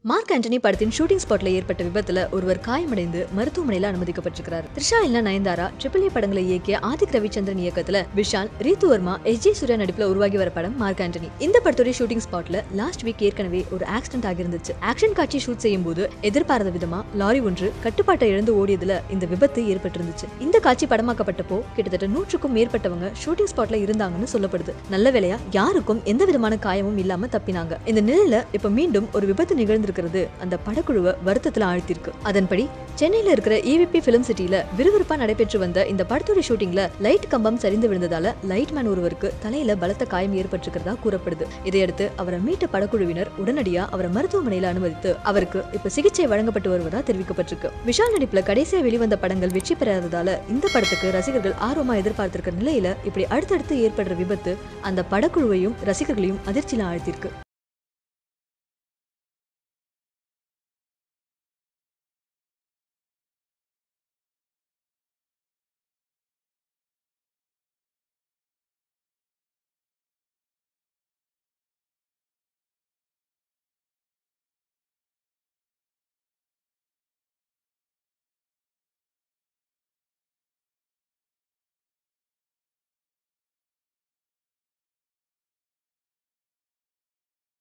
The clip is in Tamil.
மார்க் ஆண்டனி படத்தின் ஷூட்டிங் ஸ்பாட்ல ஏற்பட்ட விபத்துல ஒருவர் காயமடைந்து மருத்துவமனையில அனுமதிக்கப்பட்டிருக்கிறார் த்ரிஷா இல்ல நயன்தாரா ட்ரிபிள் ஏ படங்களை இயக்கிய ஆதிக் ரவிச்சந்திரன் இயக்கத்துல விஷால் ரீத்து வர்மா எஸ் ஜே சூர்யா நடிப்புல உருவாகி வர படம் மார்க் ஆண்டனி இந்த படத்துடைய ஷூட்டிங் ஸ்பாட்ல லாஸ்ட் வீக் ஏற்கனவே ஒரு ஆக்சிடென்ட் ஆகியிருந்துச்சு ஆக்ஷன் காட்சி ஷூட் செய்யும் போது எதிர்பாராத விதமா லாரி ஒன்று கட்டுப்பாட்டை இழந்து ஓடியதுல இந்த விபத்து ஏற்பட்டிருந்துச்சு இந்த காட்சி படமாக்கப்பட்டப்போ கிட்டத்தட்ட நூற்றுக்கும் மேற்பட்டவங்க ஷூட்டிங் ஸ்பாட்ல இருந்தாங்கன்னு சொல்லப்படுது நல்ல வேளையா யாருக்கும் எந்த விதமான காயமும் இல்லாம தப்பினாங்க இந்த நிலையில இப்ப மீண்டும் ஒரு விபத்து நிகழ்ந்திருக்கிறது அந்த படக்குழுவை வருத்தத்துல ஆழ்த்திருக்கு அதன்படி சென்னையில இருக்கிற EVP பிலிம் சிட்டில விறுவிறுப்பா நடைபெற்று வந்த இந்த படத்துடைய ஷூட்டிங்ல லைட் கம்பம் சரிந்து விழுந்ததால லைட் மேன் ஒருவருக்கு தலையில பலத்த காயம் ஏற்பட்டிருக்கிறதா கூறப்படுது இதையடுத்து அவரை மீட்ட படக்குழுவினர் உடனடியா அவரை மருத்துவமனையில அனுமதித்து அவருக்கு இப்ப சிகிச்சை வழங்கப்பட்டு வருவதா தெரிவிக்கப்பட்டிருக்கு விஷால் நடிப்புல கடைசியா வெளிவந்த படங்கள் வெற்றி பெறாததால இந்த படத்துக்கு ரசிகர்கள் ஆர்வமா எதிர்பார்த்திருக்கிற நிலையில இப்படி அடுத்தடுத்து ஏற்படுற விபத்து அந்த படக்குழுவையும் ரசிகர்களையும் அதிர்ச்சியில ஆழ்த்திருக்கு